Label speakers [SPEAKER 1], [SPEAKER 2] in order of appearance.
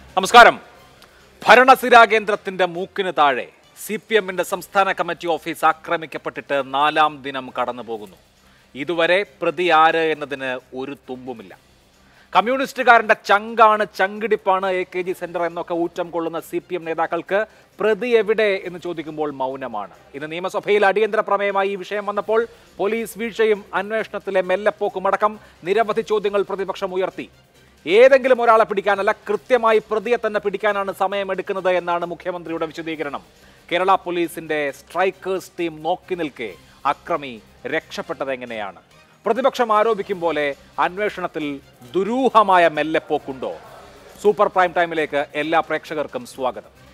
[SPEAKER 1] നമസ്കാരം ഭരണസിരാ കേന്ദ്രത്തിന്റെ മൂക്കിന് താഴെ സി പി എമ്മിന്റെ സംസ്ഥാന കമ്മിറ്റി ഓഫീസ് ആക്രമിക്കപ്പെട്ടിട്ട് നാലാം ദിനം കടന്നു പോകുന്നു ഇതുവരെ പ്രതി ആര് എന്നതിന് ഒരു തുമ്പുമില്ല കമ്മ്യൂണിസ്റ്റുകാരന്റെ ചങ്കാണ് ചങ്കിടിപ്പാണ് എ കെ ജി സെന്റർ എന്നൊക്കെ ഊറ്റം കൊള്ളുന്ന സി പി എം നേതാക്കൾക്ക് പ്രതി എവിടെ എന്ന് ചോദിക്കുമ്പോൾ മൗനമാണ് ഇന്ന് നിയമസഭയിൽ അടിയന്തര പ്രമേയമായി ഈ വിഷയം വന്നപ്പോൾ പോലീസ് വീഴ്ചയും അന്വേഷണത്തിലെ മെല്ലെപ്പോക്കുമടക്കം നിരവധി ചോദ്യങ്ങൾ പ്രതിപക്ഷം ഉയർത്തി ഏതെങ്കിലും ഒരാളെ പിടിക്കാനല്ല കൃത്യമായി പ്രതിയെ തന്നെ പിടിക്കാനാണ് സമയമെടുക്കുന്നത് എന്നാണ് മുഖ്യമന്ത്രിയുടെ വിശദീകരണം കേരള പോലീസിന്റെ സ്ട്രൈക്കേഴ്സ് ടീം നോക്കി നിൽക്കെ അക്രമി രക്ഷപ്പെട്ടത് എങ്ങനെയാണ് പ്രതിപക്ഷം ആരോപിക്കും പോലെ അന്വേഷണത്തിൽ ദുരൂഹമായ മെല്ലെപ്പോക്കുണ്ടോ സൂപ്പർ പ്രൈം ടൈമിലേക്ക് എല്ലാ പ്രേക്ഷകർക്കും സ്വാഗതം